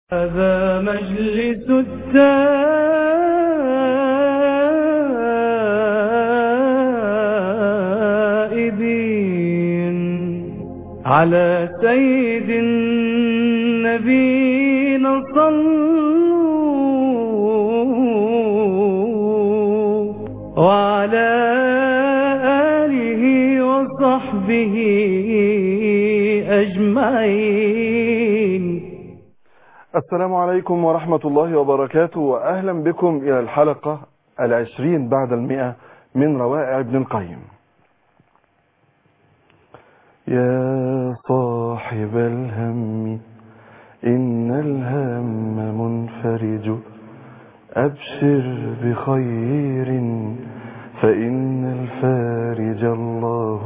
هذا مجلس التائبين على سيد النبينا صلوا وعلى آله وصحبه أجمعين السلام عليكم ورحمة الله وبركاته وأهلا بكم إلى الحلقة العشرين بعد المئة من روائع ابن القيم يا صاحب الهم إن الهم منفرج أبشر بخير فإن الفارج الله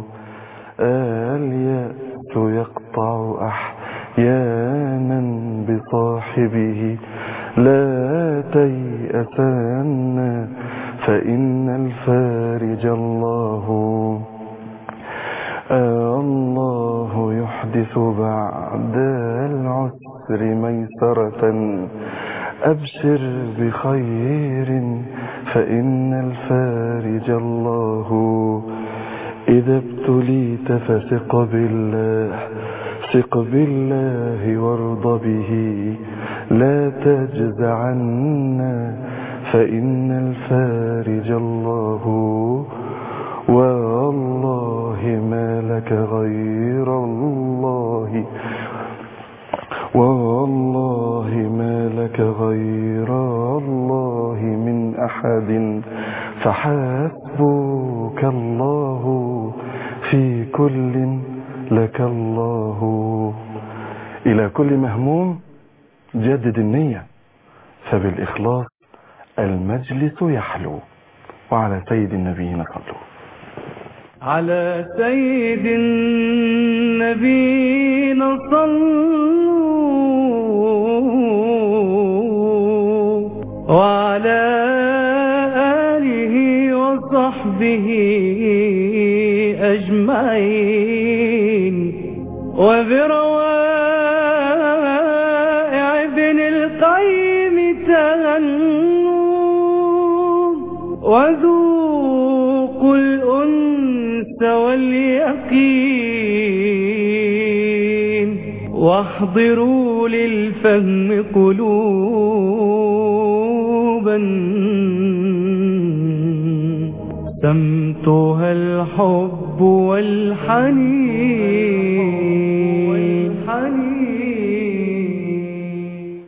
اليأس يقطع أحيانا بصاحبه لا تيأسن فإن الفارج الله آه الله يحدث بعد العسر ميسرة أبشر بخير فإن الفارج الله إذا ابتليت فثق بالله ثق بالله وارض به لا تجزعن فإن الفارج الله والله ما لك غير الله والله ما لك غير الله من أحد فحسبك الله في كل لك الله إلى كل مهموم جدد النية فبالإخلاص المجلس يحلو وعلى سيد النبيين صلوا على سيد النبينا صلوا وعلى آله وصحبه أجمعين وبروائع ابن القيم تهنوا وذوقوا الأنس واليقين واحضروا للفهم قلوبا سمتها الحب والحنين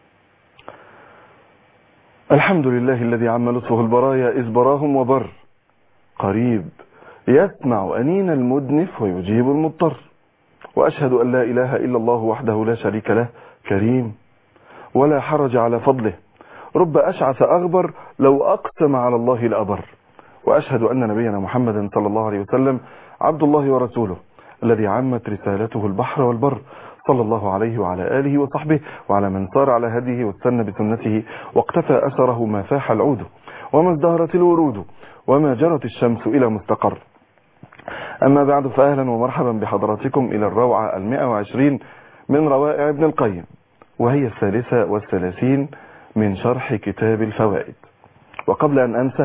الحمد لله الذي عم لطفه البرايا إذ براهم وبر قريب يسمع أنين المدنف ويجيب المضطر وأشهد أن لا إله إلا الله وحده لا شريك له كريم ولا حرج على فضله رب أشعث أغبر لو أقسم على الله لأبر وأشهد أن نبينا محمدا صلى الله عليه وسلم عبد الله ورسوله الذي عمت رسالته البحر والبر صلى الله عليه وعلى آله وصحبه وعلى من سار على هديه واستنى بسنته واقتفى أثره ما فاح العود وما ازدهرت الورود وما جرت الشمس إلى مستقر أما بعد فأهلا ومرحبا بحضراتكم إلى الروعة المئة وعشرين من روائع ابن القيم وهي الثالثة والثلاثين من شرح كتاب الفوائد وقبل أن أنسى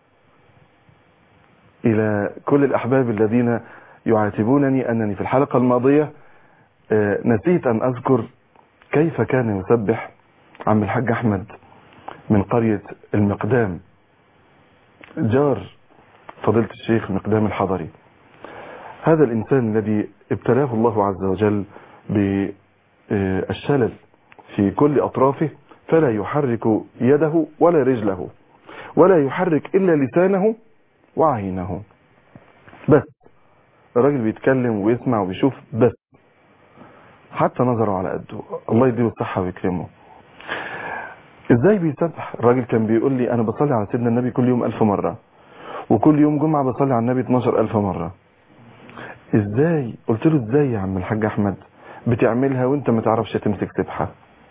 إلى كل الأحباب الذين يعاتبونني أنني في الحلقة الماضية آه، نسيت أن أذكر كيف كان يسبح عم الحاج أحمد من قرية المقدام جار فضيلة الشيخ مقدام الحضري هذا الإنسان الذي ابتلاه الله عز وجل بالشلل في كل أطرافه فلا يحرك يده ولا رجله ولا يحرك إلا لسانه وعينه بس الراجل بيتكلم ويسمع وبيشوف بس حتى نظره على قده الله يديله الصحة ويكرمه ازاي بيسبح الراجل كان بيقول لي انا بصلي على سيدنا النبي كل يوم الف مرة وكل يوم جمعة بصلي على النبي 12 الف مرة ازاي قلت له ازاي يا عم الحاج احمد بتعملها وانت ما تعرفش تمسك سبحة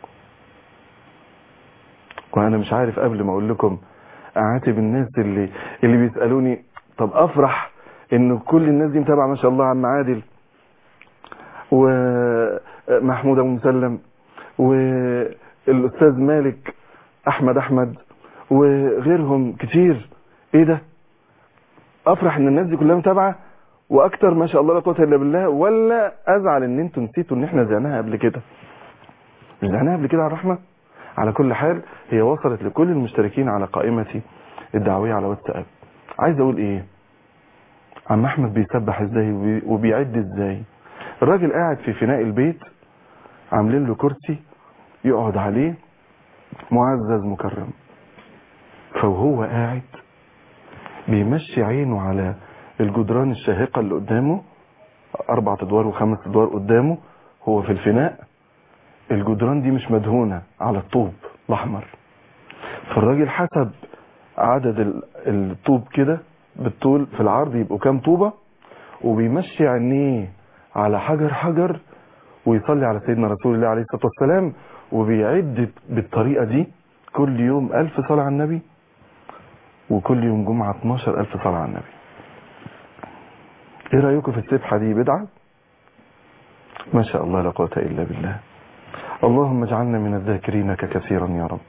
وانا مش عارف قبل ما اقول لكم اعاتب الناس اللي اللي بيسالوني طب افرح ان كل الناس دي متابعه ما شاء الله عم عادل ومحمود ابو مسلم والاستاذ مالك احمد احمد وغيرهم كتير ايه ده افرح ان الناس دي كلها متابعه واكتر ما شاء الله لا قوه الا بالله ولا ازعل ان انتوا نسيتوا ان احنا زعناها قبل كده مش زعناها قبل كده على الرحمه على كل حال هي وصلت لكل المشتركين على قائمتي الدعويه على واتساب عايز اقول ايه عم احمد بيسبح ازاي وبي- وبيعد ازاي الراجل قاعد في فناء البيت عاملين له كرسي يقعد عليه معزز مكرم فوهو قاعد بيمشي عينه على الجدران الشاهقة اللي قدامه أربع أدوار وخمس أدوار قدامه هو في الفناء الجدران دي مش مدهونة على الطوب الأحمر فالراجل حسب عدد ال- الطوب كده بالطول في العرض يبقوا كام طوبة وبيمشي عينيه على حجر حجر ويصلي على سيدنا رسول الله عليه الصلاة والسلام وبيعد بالطريقة دي كل يوم ألف صلاة على النبي وكل يوم جمعة 12 ألف صلاة على النبي ايه رأيكم في السبحة دي بدعة ما شاء الله لا قوة إلا بالله اللهم اجعلنا من الذاكرينك كثيرا يا رب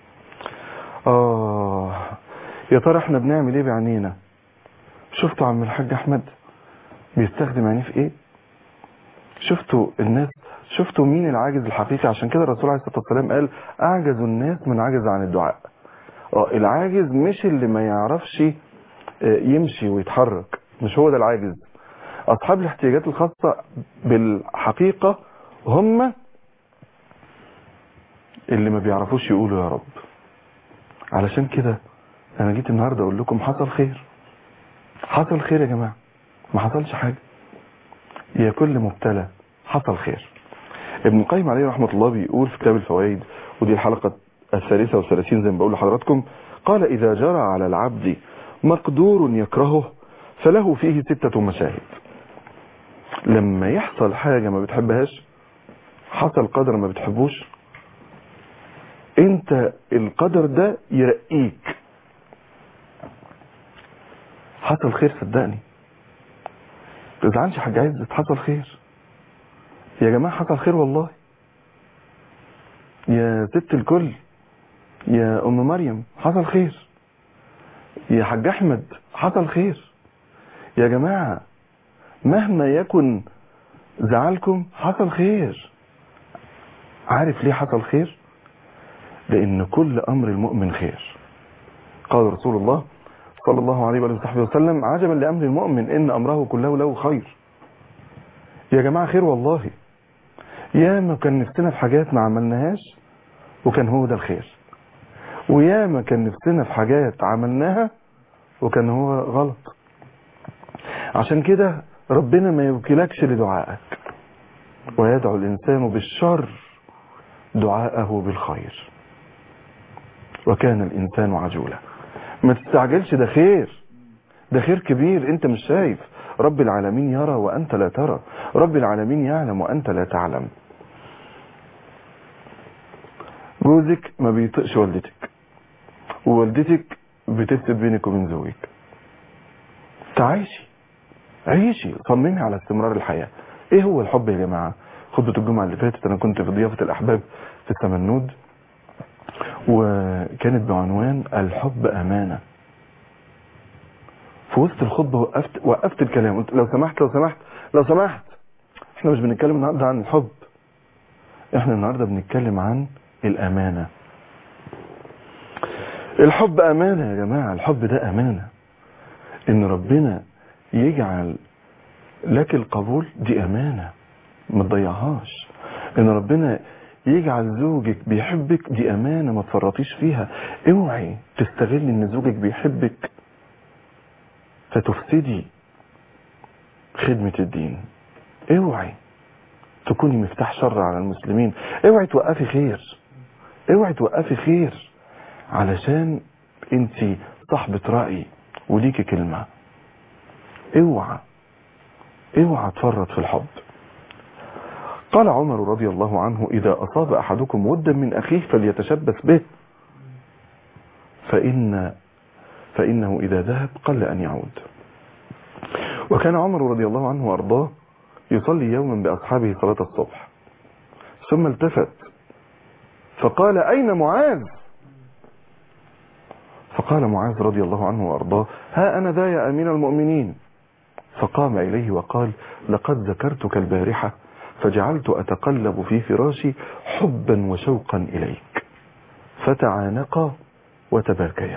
آه يا ترى احنا بنعمل ايه بعينينا شفتوا عم الحاج أحمد بيستخدم عينيه في ايه شفتوا الناس شفتوا مين العاجز الحقيقي عشان كده الرسول عليه الصلاة والسلام قال أعجز الناس من عجز عن الدعاء اه العاجز مش اللي ما يعرفش آه، يمشي ويتحرك مش هو ده العاجز أصحاب الاحتياجات الخاصة بالحقيقة هم اللي ما بيعرفوش يقولوا يا رب علشان كده أنا جيت النهاردة أقول لكم حصل خير حصل خير يا جماعة ما حصلش حاجة يا كل مبتلى حصل خير ابن القيم عليه رحمة الله بيقول في كتاب الفوائد ودي الحلقة الثالثة والثلاثين زي ما بقول لحضراتكم قال إذا جرى على العبد مقدور يكرهه فله فيه ستة مشاهد لما يحصل حاجة ما بتحبهاش حصل قدر ما بتحبوش انت القدر ده يرقيك حصل خير صدقني تزعلش حاجة عايز حصل خير يا جماعة حصل خير والله يا ست الكل يا ام مريم حصل خير يا حاج احمد حصل خير يا جماعة مهما يكن زعلكم حصل خير عارف ليه حصل خير لان كل امر المؤمن خير قال رسول الله صلى الله عليه وآله وصحبه وسلم عجبا لامر المؤمن ان امره كله له خير يا جماعة خير والله ياما كان نفسنا في حاجات ما عملناهاش وكان هو ده الخير وياما كان نفسنا في حاجات عملناها وكان هو غلط عشان كده ربنا ما يوكلكش لدعائك ويدعو الإنسان بالشر دعاءه بالخير وكان الإنسان عجولا ما تستعجلش ده خير ده خير كبير انت مش شايف رب العالمين يرى وانت لا ترى رب العالمين يعلم وانت لا تعلم جوزك ما بيطقش والدتك ووالدتك بتفسد بينك وبين زوجك تعيشي عيشي صممي على استمرار الحياة ايه هو الحب يا جماعة خطبة الجمعة اللي فاتت انا كنت في ضيافة الاحباب في السمنود وكانت بعنوان الحب امانة في وسط الخطبة وقفت وقفت الكلام قلت لو سمحت لو سمحت لو سمحت احنا مش بنتكلم النهارده عن الحب احنا النهارده بنتكلم عن الامانة الحب امانة يا جماعة الحب ده امانة ان ربنا يجعل لك القبول دي امانة ما تضيعهاش ان ربنا يجعل زوجك بيحبك دي امانة ما تفرطيش فيها اوعي تستغل ان زوجك بيحبك فتفسدي خدمة الدين اوعي تكوني مفتاح شر على المسلمين اوعي توقفي خير اوعي توقفي خير علشان انت صاحبة رأي وليكي كلمة اوعى اوعى تفرط في الحب قال عمر رضي الله عنه إذا أصاب أحدكم ودا من أخيه فليتشبث به فإن فإنه إذا ذهب قل أن يعود وكان عمر رضي الله عنه وأرضاه يصلي يوما بأصحابه صلاة الصبح ثم التفت فقال أين معاذ فقال معاذ رضي الله عنه وأرضاه ها أنا ذا يا أمين المؤمنين فقام إليه وقال لقد ذكرتك البارحة فجعلت أتقلب في فراشي حبا وشوقا إليك فتعانقا وتباكيا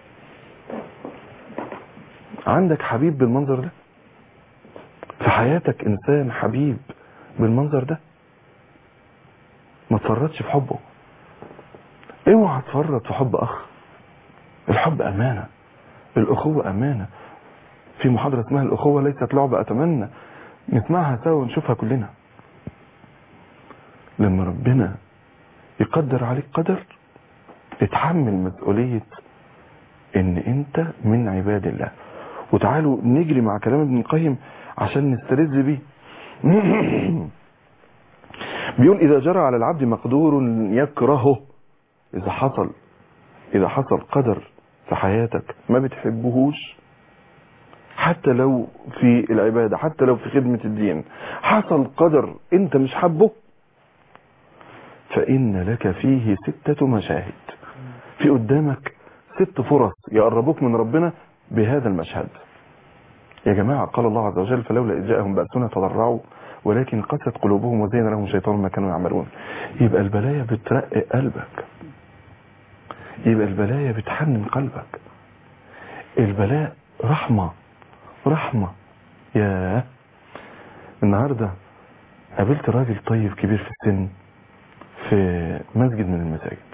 عندك حبيب بالمنظر ده في حياتك إنسان حبيب بالمنظر ده ما تفرطش في حبه اوعى تفرط في حب أخ الحب أمانة الأخوة أمانة في محاضرة اسمها الأخوة ليست لعبة أتمنى نسمعها سوا ونشوفها كلنا لما ربنا يقدر عليك قدر اتحمل مسؤولية ان انت من عباد الله وتعالوا نجري مع كلام ابن القيم عشان نستلذ بيه بيقول اذا جرى على العبد مقدور يكرهه اذا حصل اذا حصل قدر في حياتك ما بتحبهوش حتى لو في العبادة حتى لو في خدمة الدين حصل قدر انت مش حبه فإن لك فيه ستة مشاهد في قدامك ست فرص يقربوك من ربنا بهذا المشهد يا جماعة قال الله عز وجل فلولا إذ جاءهم بأسنا تضرعوا ولكن قست قلوبهم وزين لهم الشيطان ما كانوا يعملون يبقى البلايا بترقق قلبك يبقى البلايا بتحنن قلبك البلاء رحمة رحمة يا النهاردة قابلت راجل طيب كبير في السن في مسجد من المساجد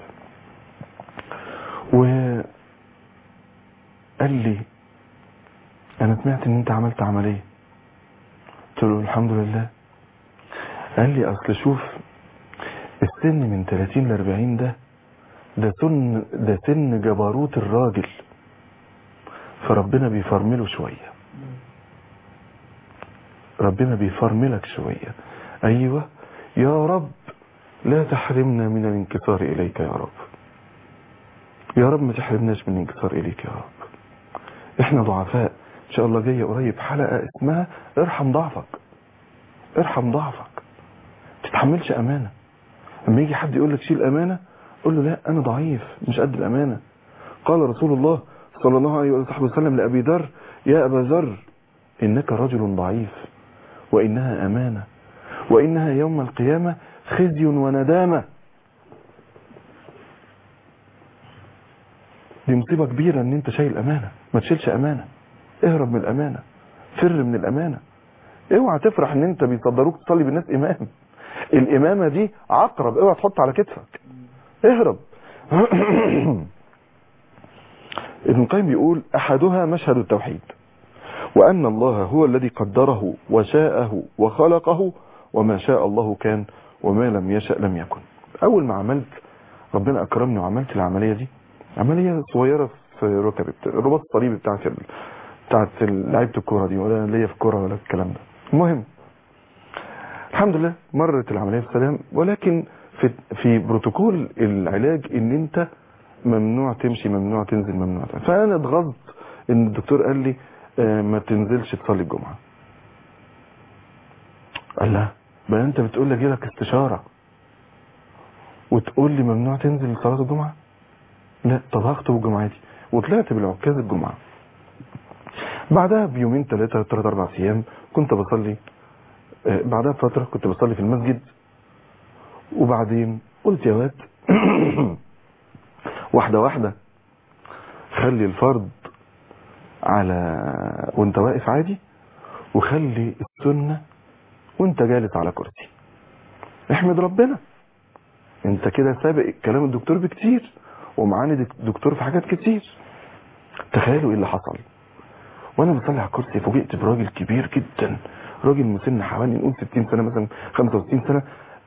وقال لي انا سمعت ان انت عملت عملية قلت له الحمد لله قال لي اصل شوف السن من 30 ل 40 ده ده سن ده سن جبروت الراجل فربنا بيفرمله شوية ربنا بيفرملك شوية ايوه يا رب لا تحرمنا من الانكسار اليك يا رب يا رب ما تحرمناش من الانكسار اليك يا رب احنا ضعفاء ان شاء الله جايه قريب حلقه اسمها ارحم ضعفك ارحم ضعفك ما تتحملش امانه لما يجي حد يقول لك شيل امانه قول له لا انا ضعيف مش قد الامانه قال رسول الله صلى الله عليه وسلم لابي ذر يا ابا ذر انك رجل ضعيف وانها امانه وانها يوم القيامه خزي وندامه دي مصيبة كبيرة ان انت شايل امانة ما تشيلش امانة اهرب من الامانة فر من الامانة اوعى تفرح ان انت بيصدروك تصلي بالناس امام الامامة دي عقرب اوعى تحط على كتفك اهرب ابن القيم بيقول احدها مشهد التوحيد وان الله هو الذي قدره وشاءه وخلقه وما شاء الله كان وما لم يشأ لم يكن اول ما عملت ربنا اكرمني وعملت العملية دي عملية صغيرة في ركبي الرباط الصليبي بتاعت ال... بتاعت لعيبة الكورة دي ولا ليا في الكورة ولا الكلام ده المهم الحمد لله مرت العملية بسلام ولكن في في بروتوكول العلاج ان انت ممنوع تمشي ممنوع تنزل ممنوع تنزل. فانا اتغظت ان الدكتور قال لي آه ما تنزلش تصلي الجمعة قال لا بقى انت بتقول لي لك استشارة وتقول لي ممنوع تنزل صلاة الجمعة لا طب هخطب جمعتي وطلعت بالعكاز الجمعة بعدها بيومين ثلاثة ثلاثة أربع أيام كنت بصلي آه بعدها بفترة كنت بصلي في المسجد وبعدين قلت يا واد واحدة واحدة خلي الفرض على وانت واقف عادي وخلي السنة وانت جالس على كرسي احمد ربنا انت كده سابق كلام الدكتور بكتير ومعاني دكتور في حاجات كتير تخيلوا ايه اللي حصل وانا بصلي على الكرسي فوجئت براجل كبير جدا راجل مسن حوالي نقول 60 سنه مثلا 65 سنه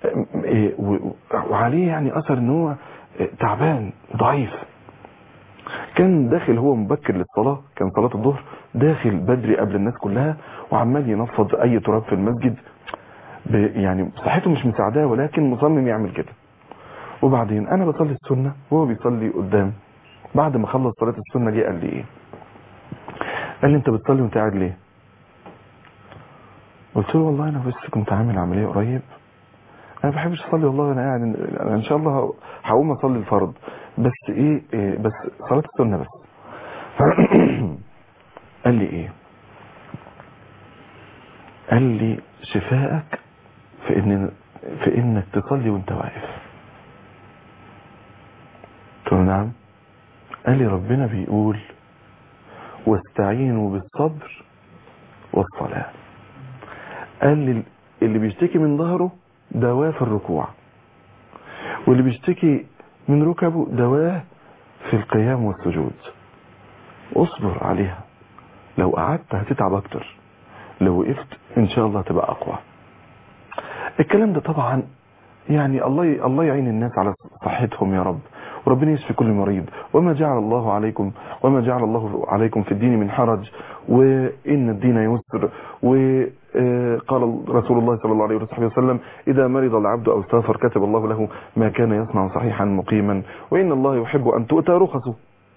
وعليه يعني اثر ان هو تعبان ضعيف كان داخل هو مبكر للصلاه كان صلاه الظهر داخل بدري قبل الناس كلها وعمال ينفض اي تراب في المسجد يعني صحته مش مساعداه ولكن مصمم يعمل كده وبعدين انا بصلي السنة وهو بيصلي قدام بعد ما خلص صلاة السنة جه قال لي ايه قال لي انت بتصلي وانت قاعد ليه قلت له والله انا بس كنت عامل عملية قريب انا ما بحبش اصلي والله انا قاعد انا ان شاء الله هقوم اصلي الفرض بس ايه, إيه بس صلاه السنه بس قال لي ايه قال لي شفائك في ان في انك تصلي وانت واقف قلت له نعم قال لي ربنا بيقول واستعينوا بالصبر والصلاة قال لي اللي بيشتكي من ظهره دواه في الركوع واللي بيشتكي من ركبه دواه في القيام والسجود اصبر عليها لو قعدت هتتعب اكتر لو وقفت ان شاء الله تبقى اقوى الكلام ده طبعا يعني الله الله يعين الناس على صحتهم يا رب وربنا يشفي كل مريض وما جعل الله عليكم وما جعل الله عليكم في الدين من حرج وإن الدين يسر وقال رسول الله صلى الله عليه وسلم إذا مرض العبد أو سافر كتب الله له ما كان يصنع صحيحا مقيما وإن الله يحب أن تؤتى رخصه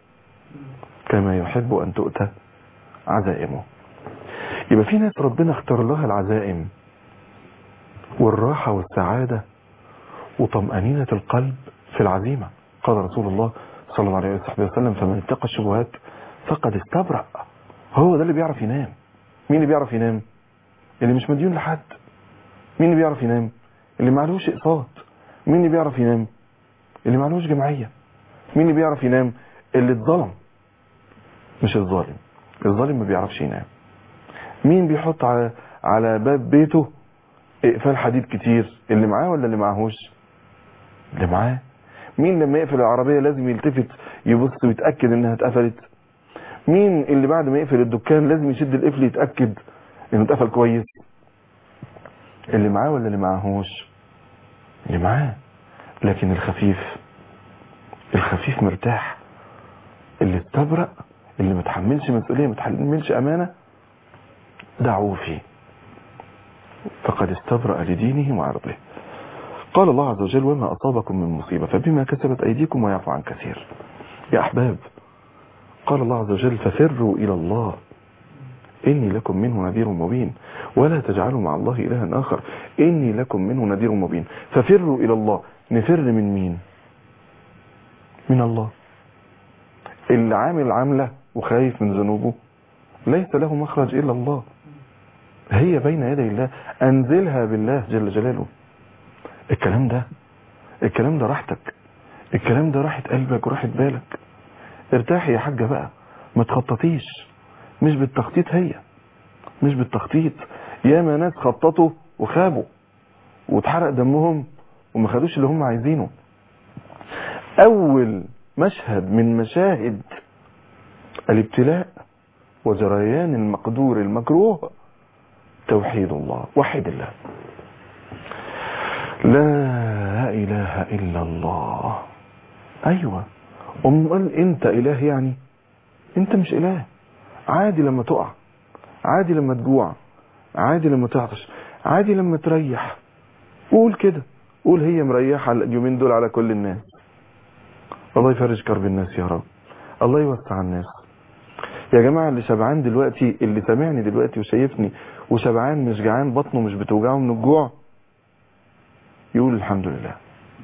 كما يحب أن تؤتى عزائمه يبقى في ناس ربنا اختار لها العزائم والراحة والسعادة وطمأنينة القلب في العزيمة قال رسول الله صلى الله عليه وسلم فمن اتقى الشبهات فقد استبرأ هو ده اللي بيعرف ينام مين اللي بيعرف ينام اللي مش مديون لحد مين اللي بيعرف ينام اللي معلوش اقساط مين اللي بيعرف ينام اللي معلوش جمعية مين اللي بيعرف ينام اللي اتظلم مش الظالم الظالم ما بيعرفش ينام مين بيحط على على باب بيته اقفال حديد كتير اللي معاه ولا اللي معهوش اللي معاه مين لما يقفل العربية لازم يلتفت يبص ويتأكد انها اتقفلت مين اللي بعد ما يقفل الدكان لازم يشد القفل يتأكد انه اتقفل كويس اللي معاه ولا اللي معهوش اللي معاه لكن الخفيف الخفيف مرتاح اللي استبرأ اللي متحملش مسؤولية متحملش امانة دعوه فيه فقد استبرأ لدينه وعرضه قال الله عز وجل وما أصابكم من مصيبة فبما كسبت أيديكم ويعفو عن كثير يا أحباب قال الله عز وجل ففروا إلى الله إني لكم منه نذير مبين ولا تجعلوا مع الله إلها آخر إني لكم منه نذير مبين ففروا إلى الله نفر من مين من الله اللي عامل عاملة وخايف من ذنوبه ليس له مخرج إلا الله هي بين يدي الله أنزلها بالله جل جلاله الكلام ده الكلام ده راحتك الكلام ده راحة قلبك وراحة بالك ارتاحي يا حاجة بقى ما تخططيش مش بالتخطيط هي مش بالتخطيط ياما ناس خططوا وخابوا واتحرق دمهم وما خدوش اللي هم عايزينه اول مشهد من مشاهد الابتلاء وجريان المقدور المكروه توحيد الله وحد الله لا اله الا الله ايوه امال انت اله يعني انت مش اله عادي لما تقع عادي لما تجوع عادي لما تعطش عادي لما تريح قول كده قول هي مريحة اليومين دول على كل الناس الله يفرج كرب الناس يا رب الله يوسع الناس يا جماعة اللي شبعان دلوقتي اللي سامعني دلوقتي وشايفني وشبعان مش جعان بطنه مش بتوجعه من الجوع يقول الحمد لله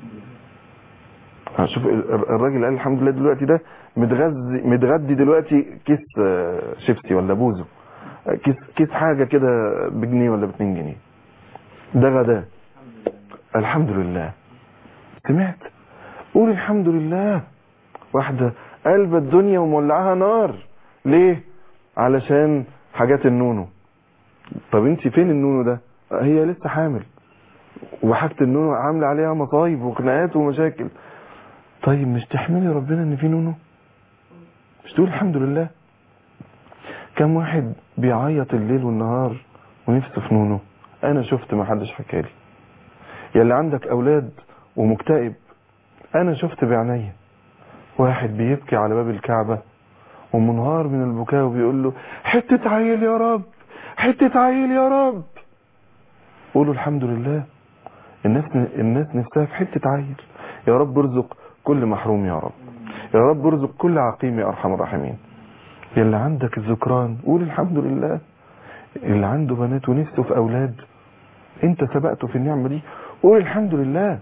شوف الراجل قال الحمد لله دلوقتي ده متغذي متغدي دلوقتي كيس شيبسي ولا بوزو كيس كيس حاجه كده بجنيه ولا باتنين جنيه ده غدا الحمد لله سمعت قول الحمد لله واحده قلب الدنيا ومولعاها نار ليه علشان حاجات النونو طب انت فين النونو ده هي لسه حامل وحاجه النونو عامله عليها مصايب وخناقات ومشاكل طيب مش تحملي ربنا ان في نونو مش تقول الحمد لله كم واحد بيعيط الليل والنهار ونفسه في نونو انا شفت ما حدش حكالي يا اللي عندك اولاد ومكتئب انا شفت بعينيا واحد بيبكي على باب الكعبة ومنهار من البكاء وبيقول له حتة عيل يا رب حتة عيل يا رب قولوا الحمد لله الناس الناس نفسها في حتة عيل يا رب ارزق كل محروم يا رب يا رب ارزق كل عقيم يا ارحم الراحمين يا اللي عندك الذكران قول الحمد لله اللي عنده بنات ونفسه في اولاد انت سبقته في النعمة دي قول الحمد لله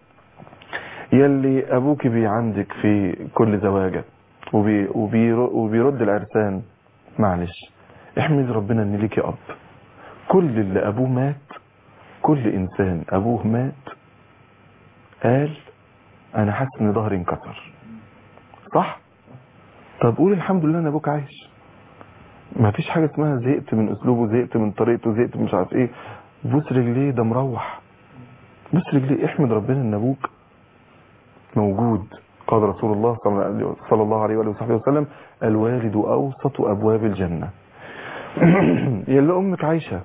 يلي ابوك بي عندك في كل زواجة وبي وبي وبيرد العرسان معلش احمد ربنا ان ليكي اب كل اللي ابوه مات كل انسان ابوه مات قال انا حاسس ان ظهري انكسر صح طب قول الحمد لله ان ابوك عايش ما فيش حاجه اسمها زهقت من اسلوبه زهقت من طريقته زهقت من مش عارف ايه بوس رجليه ده مروح بوس رجليه احمد ربنا ان ابوك موجود قال رسول الله صلى الله عليه وآله وصحبه وسلم الوالد أوسط أبواب الجنة يلا أمك عايشة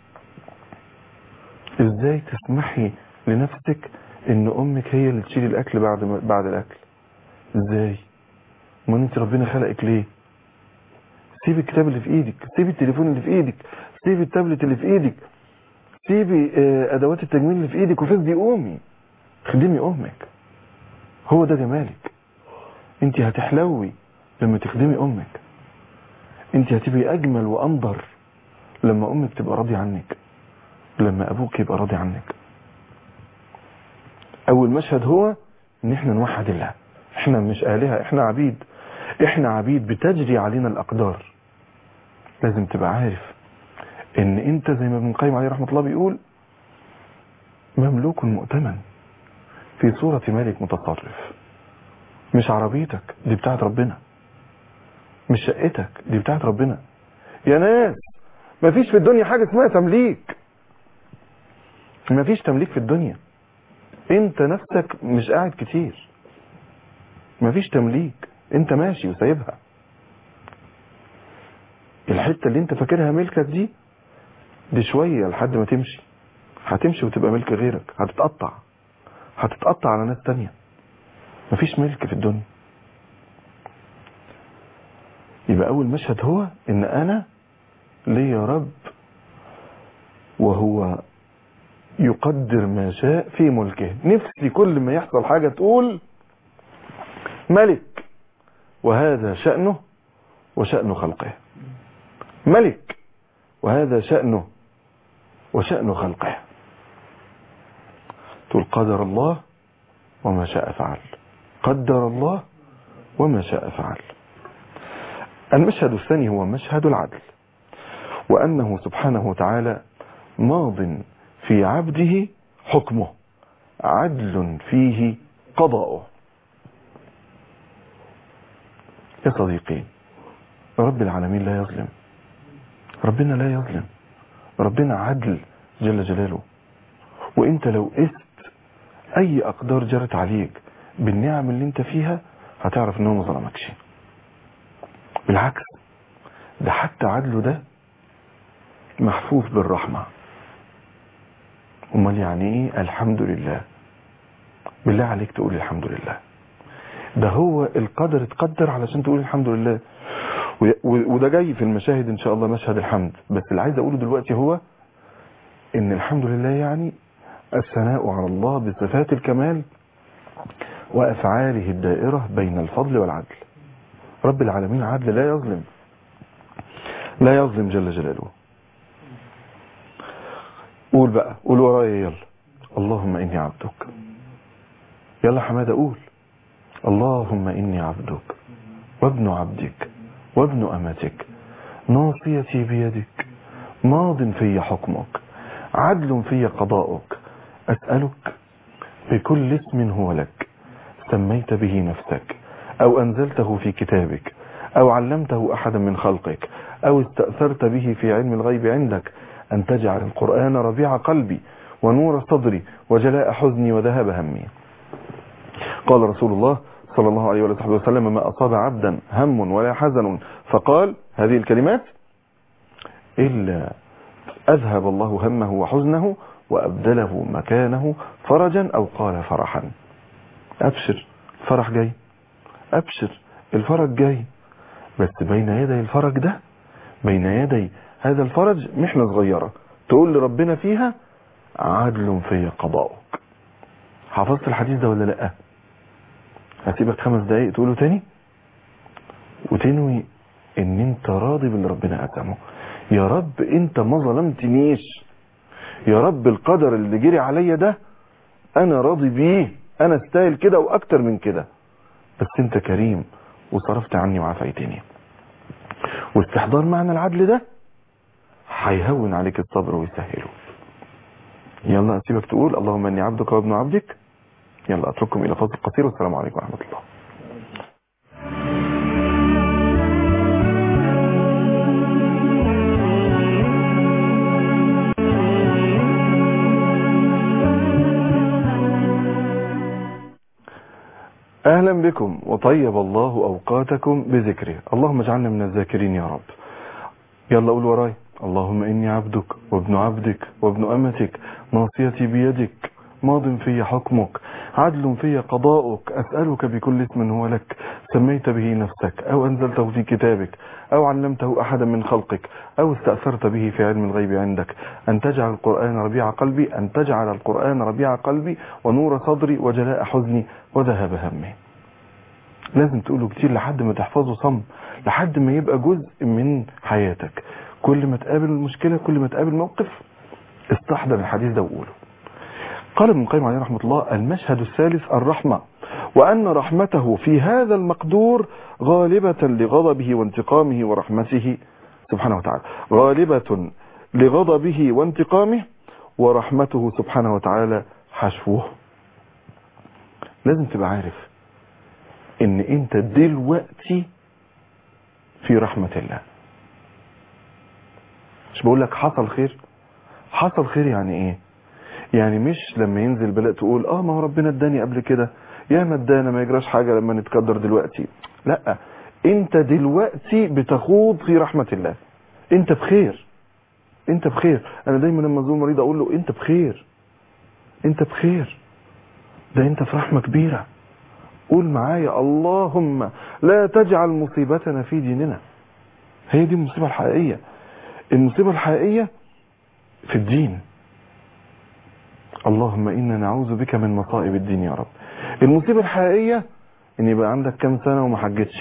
إزاي تسمحي لنفسك إن أمك هي اللي تشيل الأكل بعد بعد الأكل إزاي ما أنت ربنا خلقك ليه سيب الكتاب اللي في إيدك سيب التليفون اللي في إيدك سيب التابلت اللي في إيدك سيبي أدوات التجميل اللي في إيدك وفزدي قومي خدمي أمك هو ده جمالك انت هتحلوي لما تخدمي امك انت هتبقي اجمل وانظر لما امك تبقى راضي عنك لما ابوك يبقى راضي عنك اول مشهد هو ان احنا نوحد الله احنا مش الهه احنا عبيد احنا عبيد بتجري علينا الاقدار لازم تبقى عارف ان انت زي ما ابن القيم عليه رحمه الله بيقول مملوك مؤتمن في صورة ملك متصرف مش عربيتك دي بتاعت ربنا مش شقتك دي بتاعت ربنا يا ناس مفيش في الدنيا حاجة اسمها تمليك مفيش تمليك في الدنيا انت نفسك مش قاعد كتير مفيش تمليك انت ماشي وسايبها الحتة اللي انت فاكرها ملكك دي دي شوية لحد ما تمشي هتمشي وتبقى ملك غيرك هتتقطع هتتقطع على ناس تانية مفيش ملك في الدنيا يبقى اول مشهد هو ان انا ليا رب وهو يقدر ما شاء في ملكه نفسي كل ما يحصل حاجة تقول ملك وهذا شأنه وشأن خلقه ملك وهذا شأنه وشأن خلقه تقول قدر الله وما شاء فعل قدر الله وما شاء فعل المشهد الثاني هو مشهد العدل وأنه سبحانه وتعالى ماض في عبده حكمه عدل فيه قضاؤه يا صديقي رب العالمين لا يظلم ربنا لا يظلم ربنا عدل جل جلاله وانت لو قست اي اقدار جرت عليك بالنعم اللي انت فيها هتعرف انه ما ظلمكش بالعكس ده حتى عدله ده محفوف بالرحمة امال يعني ايه الحمد لله بالله عليك تقول الحمد لله ده هو القدر اتقدر علشان تقول الحمد لله وده جاي في المشاهد ان شاء الله مشهد الحمد بس اللي عايز اقوله دلوقتي هو ان الحمد لله يعني الثناء على الله بصفات الكمال وافعاله الدائرة بين الفضل والعدل رب العالمين عدل لا يظلم لا يظلم جل جلاله قول بقى قول ورايا يلا اللهم اني عبدك يلا حماده قول اللهم اني عبدك وابن عبدك وابن امتك ناصيتي بيدك ماض في حكمك عدل في قضاؤك اسالك بكل اسم هو لك سميت به نفسك او انزلته في كتابك او علمته احدا من خلقك او استأثرت به في علم الغيب عندك ان تجعل القرآن ربيع قلبي ونور صدري وجلاء حزني وذهاب همي قال رسول الله صلى الله عليه وآله وسلم ما أصاب عبدا هم ولا حزن فقال هذه الكلمات إلا أذهب الله همه وحزنه وأبدله مكانه فرجا أو قال فرحا أبشر فرح جاي أبشر الفرج جاي بس بين يدي الفرج ده بين يدي هذا الفرج محنة صغيرة تقول لربنا فيها عدل في قضاؤك حفظت الحديث ده ولا لأ هسيبك خمس دقايق تقوله تاني وتنوي ان انت راضي باللي ربنا قدمه يا رب انت ما ظلمتنيش يا رب القدر اللي جري عليا ده انا راضي بيه انا استاهل كده واكتر من كده بس انت كريم وصرفت عني وعافيتني واستحضار معنى العدل ده هيهون عليك الصبر ويسهله يلا اسيبك تقول اللهم اني عبدك وابن عبدك يلا اترككم الى فاصل قصير والسلام عليكم ورحمه الله اهلا بكم وطيب الله اوقاتكم بذكره اللهم اجعلنا من الذاكرين يا رب يلا قول وراي اللهم اني عبدك وابن عبدك وابن امتك ناصيتي بيدك ماض في حكمك عدل في قضاؤك اسالك بكل اسم هو لك سميت به نفسك او انزلته في كتابك او علمته احدا من خلقك او استاثرت به في علم الغيب عندك ان تجعل القران ربيع قلبي ان تجعل القران ربيع قلبي ونور صدري وجلاء حزني وذهاب همي لازم تقوله كتير لحد ما تحفظه صم لحد ما يبقى جزء من حياتك كل ما تقابل المشكلة كل ما تقابل موقف استحضر الحديث ده وقوله قال ابن القيم عليه رحمة الله المشهد الثالث الرحمة وأن رحمته في هذا المقدور غالبة لغضبه وانتقامه ورحمته سبحانه وتعالى غالبة لغضبه وانتقامه ورحمته سبحانه وتعالى حشوه لازم تبقى عارف ان انت دلوقتي في رحمة الله مش بقول لك حصل خير حصل خير يعني ايه يعني مش لما ينزل بلاء تقول اه ما هو ربنا اداني قبل كده يا ما ادانا ما يجراش حاجة لما نتقدر دلوقتي لا انت دلوقتي بتخوض في رحمة الله انت بخير انت بخير انا دايما لما ازور مريض اقول له انت بخير انت بخير ده انت في رحمة كبيرة قول معايا اللهم لا تجعل مصيبتنا في ديننا هي دي المصيبة الحقيقية المصيبة الحقيقية في الدين اللهم إنا نعوذ بك من مصائب الدين يا رب المصيبة الحقيقية ان يبقى عندك كام سنة وما حجتش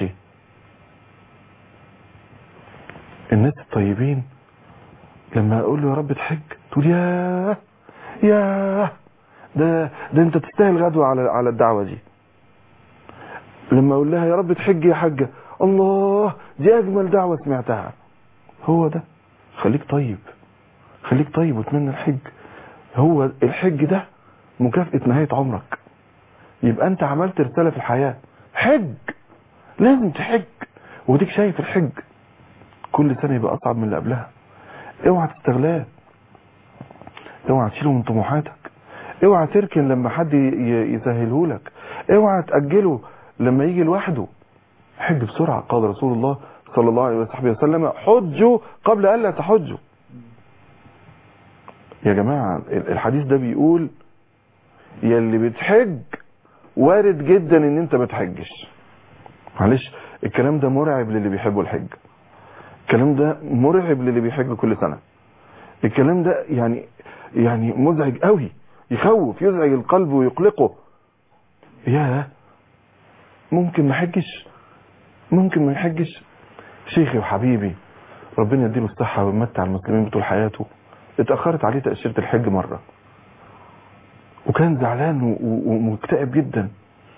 الناس الطيبين لما اقول له يا رب تحج تقول ياه ياه ده ده انت تستاهل غدوة على على الدعوة دي لما اقول لها يا رب تحج يا حجة الله دي اجمل دعوة سمعتها هو ده خليك طيب خليك طيب واتمنى الحج هو الحج ده مكافأة نهاية عمرك يبقى انت عملت رسالة في الحياة حج لازم تحج وديك شايف الحج كل سنة يبقى اصعب من اللي قبلها اوعى تستغلاه اوعى تشيله من طموحاتك اوعى تركن لما حد يسهله لك اوعى تأجله لما يجي لوحده حج بسرعة قال رسول الله صلى الله عليه وصحبه وسلم حجوا قبل ألا تحجوا يا جماعة الحديث ده بيقول يا اللي بتحج وارد جدا ان انت ما تحجش معلش الكلام ده مرعب للي بيحبوا الحج الكلام ده مرعب للي بيحج كل سنة الكلام ده يعني يعني مزعج قوي يخوف يزعج القلب ويقلقه يا ممكن ما حجش ممكن ما يحجش شيخي وحبيبي ربنا يديله الصحة ويمتع المسلمين طول حياته اتأخرت عليه تأشيرة الحج مرة وكان زعلان ومكتئب جدا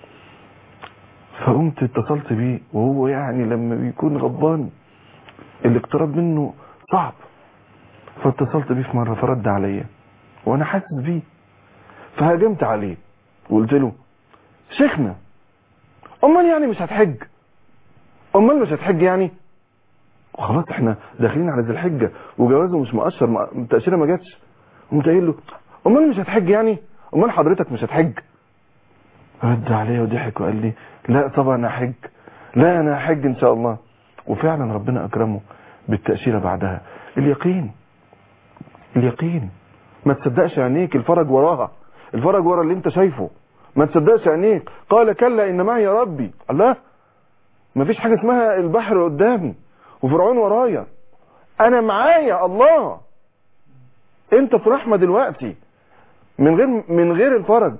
فقمت اتصلت بيه وهو يعني لما بيكون غضبان الاقتراب منه صعب فاتصلت بيه في مرة فرد عليا وانا حاسس بيه فهاجمت عليه وقلت له شيخنا امال يعني مش هتحج امال مش هتحج يعني خلاص احنا داخلين على ذي الحجه وجوازه مش مؤشر التاشيره ما جاتش قمت قايل له امال مش هتحج يعني امال حضرتك مش هتحج رد عليا وضحك وقال لي لا طبعا هحج لا انا هحج ان شاء الله وفعلا ربنا اكرمه بالتاشيره بعدها اليقين اليقين ما تصدقش عينيك الفرج وراها الفرج ورا اللي انت شايفه ما تصدقش عينيك قال كلا ان معي يا ربي الله ما فيش حاجه اسمها البحر قدامي وفرعون ورايا انا معايا الله انت في رحمه دلوقتي من غير من غير الفرج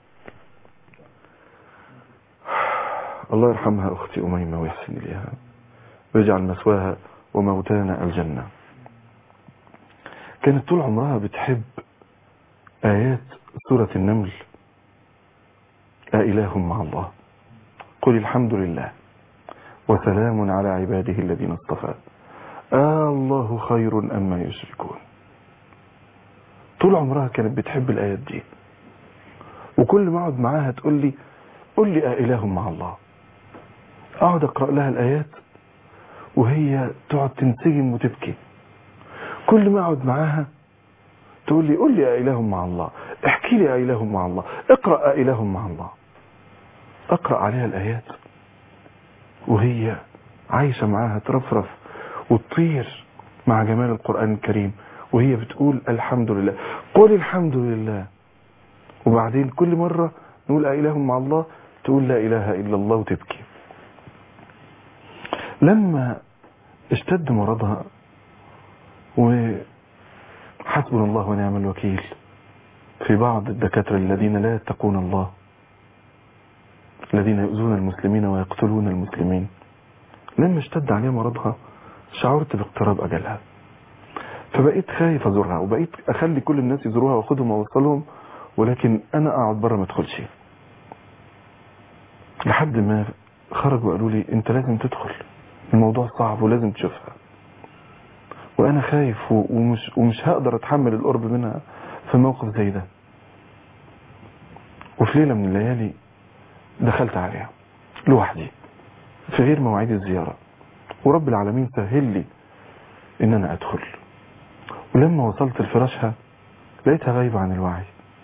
الله يرحمها اختي اميمه ويحسن اليها ويجعل مثواها وموتانا الجنه كانت طول عمرها بتحب ايات سوره النمل أإله مع الله قل الحمد لله وسلام على عباده الذين اصطفى آه الله خير أما يشركون طول عمرها كانت بتحب الآيات دي وكل ما اقعد معاها تقول لي قل لي أإله مع الله اقعد اقرأ لها الآيات وهي تقعد تنسجم وتبكي كل ما اقعد معاها تقول لي قل لي أإله مع الله احكي لي أإله مع الله اقرأ أإله مع الله اقرأ عليها الآيات وهي عايشة معاها ترفرف وتطير مع جمال القرآن الكريم وهي بتقول الحمد لله قل الحمد لله وبعدين كل مرة نقول أإله مع الله تقول لا إله إلا الله وتبكي لما اشتد مرضها وحسبنا الله ونعم الوكيل في بعض الدكاترة الذين لا يتقون الله الذين يؤذون المسلمين ويقتلون المسلمين لما اشتد عليها مرضها شعرت باقتراب أجلها فبقيت خايف أزورها وبقيت أخلي كل الناس يزوروها وأخدهم وأوصلهم ولكن أنا أقعد بره ما أدخلش لحد ما خرجوا وقالوا لي أنت لازم تدخل الموضوع صعب ولازم تشوفها وأنا خايف ومش, ومش هقدر أتحمل القرب منها في موقف زي ده وفي ليلة من الليالي دخلت عليها لوحدي في غير مواعيد الزيارة ورب العالمين سهل لي ان انا ادخل ولما وصلت لفراشها لقيتها غايبة عن الوعي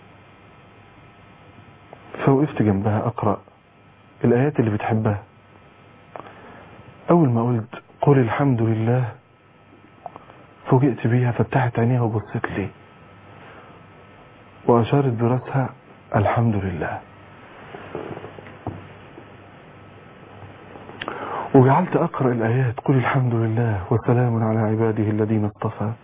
فوقفت جنبها اقرأ الايات اللي بتحبها اول ما قلت قل الحمد لله فوجئت بيها فتحت عينيها وبصت لي واشارت براسها الحمد لله وجعلت أقرأ الآيات قل الحمد لله وسلام على عباده الذين اصطفى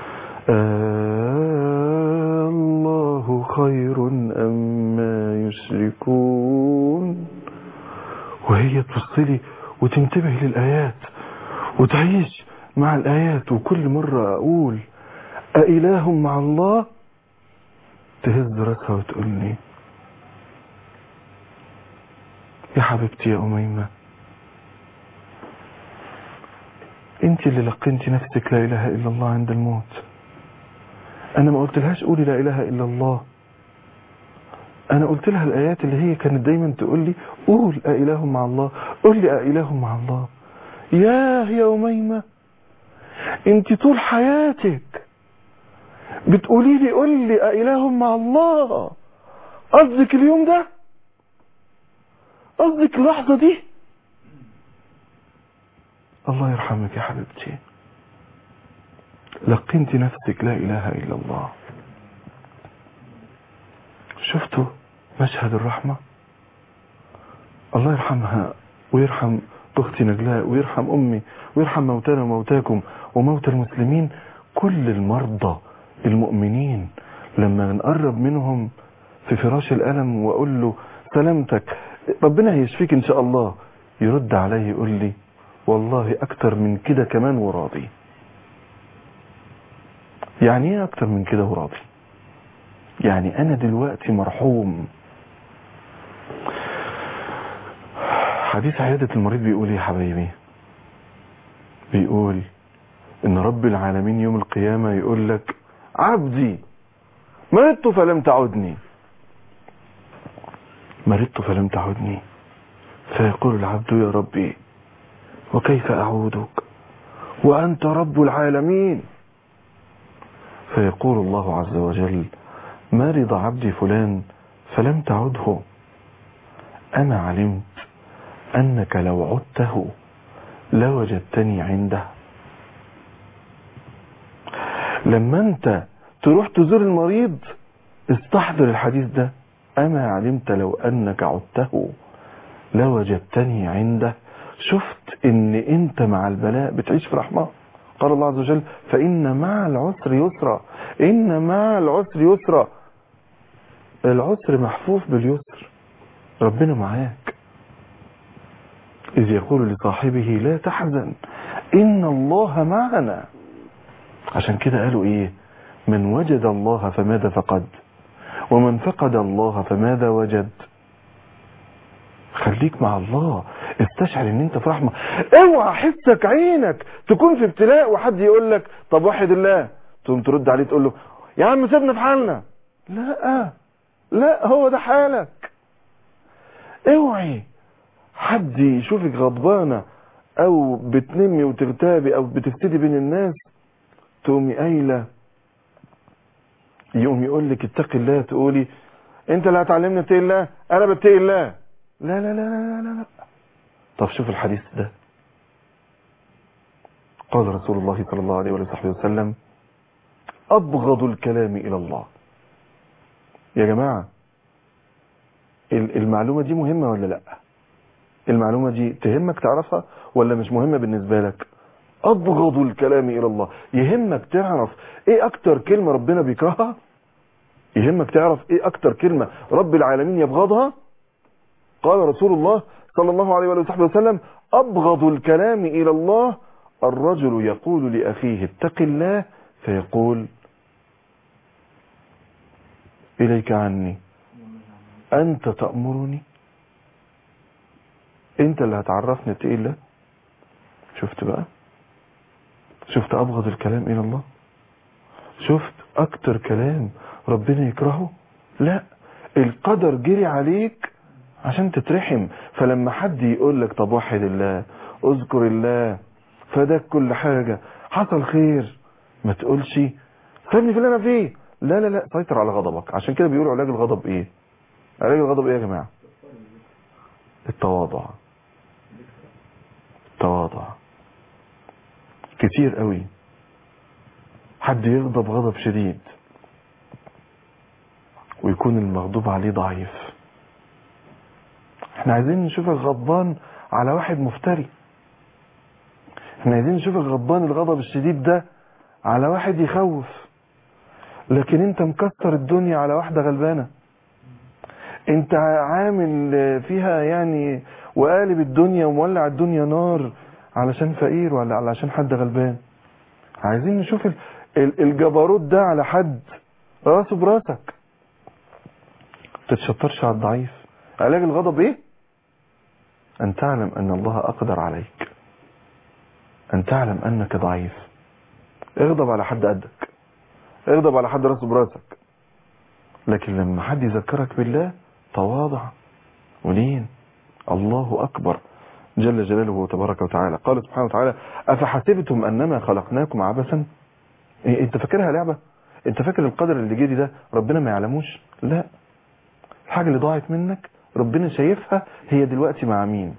آه الله خير أما يشركون وهي تبصلي وتنتبه للآيات وتعيش مع الآيات وكل مرة أقول أإله مع الله تهز راسها وتقول لي يا حبيبتي يا أميمة انت اللي لقنتي نفسك لا اله الا الله عند الموت انا ما قلت لهاش قولي لا اله الا الله انا قلت لها الايات اللي هي كانت دايما تقول لي قول أإله مع الله قول لي أإله مع الله ياه يا أميمة انت طول حياتك بتقولي لي قول لي أإله مع الله قصدك اليوم ده قصدك اللحظة دي الله يرحمك يا حبيبتي لقنت نفسك لا إله إلا الله شفتوا مشهد الرحمة الله يرحمها ويرحم أختي نجلاء ويرحم أمي ويرحم موتانا وموتاكم وموتى المسلمين كل المرضى المؤمنين لما نقرب منهم في فراش الألم وأقول له سلامتك ربنا هيشفيك إن شاء الله يرد عليه يقول لي والله أكتر من كده كمان وراضي يعني ايه أكتر من كده وراضي يعني أنا دلوقتي مرحوم حديث عيادة المريض بيقول ايه يا حبايبي بيقول ان رب العالمين يوم القيامة يقول لك عبدي مرضت فلم تعدني مرضت فلم تعدني فيقول العبد يا ربي وكيف أعودك وأنت رب العالمين فيقول الله عز وجل مرض عبدي فلان فلم تعده أنا علمت أنك لو عدته لوجدتني عنده لما أنت تروح تزور المريض استحضر الحديث ده أما علمت لو أنك عدته لوجدتني عنده شفت ان انت مع البلاء بتعيش في رحمة قال الله عز وجل فإن مع العسر يسرا إن مع العسر يسرا العسر محفوف باليسر ربنا معاك إذ يقول لصاحبه لا تحزن إن الله معنا عشان كده قالوا إيه من وجد الله فماذا فقد ومن فقد الله فماذا وجد خليك مع الله استشعر ان انت في رحمة اوعى حسك عينك تكون في ابتلاء وحد يقول لك طب وحد الله تقوم ترد عليه تقول له يا عم سيبنا في حالنا لا لا هو ده حالك اوعي حد يشوفك غضبانة او بتنمي وتغتابي او بتفتدي بين الناس تقومي قايله يقوم يقول لك اتقي الله تقولي انت اللي هتعلمني اتقي الله انا بتقي الله لا لا لا لا لا لا طب شوف الحديث ده قال رسول الله صلى الله عليه وصحبه وسلم ابغض الكلام الى الله يا جماعة المعلومة دي مهمة ولا لا المعلومة دي تهمك تعرفها ولا مش مهمة بالنسبة لك ابغض الكلام الى الله يهمك تعرف ايه اكتر كلمة ربنا بيكرهها يهمك تعرف ايه اكتر كلمة رب العالمين يبغضها قال رسول الله صلى الله عليه وآله وسلم ابغض الكلام الى الله الرجل يقول لاخيه اتق الله فيقول اليك عني انت تأمرني انت اللي هتعرفني اتقي الله شفت بقى شفت ابغض الكلام الى الله شفت اكتر كلام ربنا يكرهه لا القدر جري عليك عشان تترحم فلما حد يقول لك طب وحد الله اذكر الله فداك كل حاجة حصل خير ما تقولش سيبني في اللي انا فيه لا لا لا سيطر على غضبك عشان كده بيقولوا علاج الغضب ايه علاج الغضب ايه يا جماعة التواضع التواضع كتير قوي حد يغضب غضب شديد ويكون المغضوب عليه ضعيف احنا عايزين نشوفك غضبان على واحد مفتري احنا عايزين نشوفك غضبان الغضب الشديد ده على واحد يخوف لكن انت مكسر الدنيا على واحدة غلبانة انت عامل فيها يعني وقالب الدنيا ومولع الدنيا نار علشان فقير ولا علشان حد غلبان عايزين نشوف الجبروت ده على حد راسه براسك تتشطرش على الضعيف علاج الغضب ايه ان تعلم ان الله اقدر عليك ان تعلم انك ضعيف اغضب على حد قدك اغضب على حد راسه براسك لكن لما حد يذكرك بالله تواضع ولين الله اكبر جل جلاله تبارك وتعالى قال سبحانه وتعالى افحسبتم انما خلقناكم عبثا إيه انت فاكرها لعبة انت فاكر القدر اللي جدي ده ربنا ما يعلموش لا الحاجة اللي ضاعت منك ربنا شايفها هي دلوقتي مع مين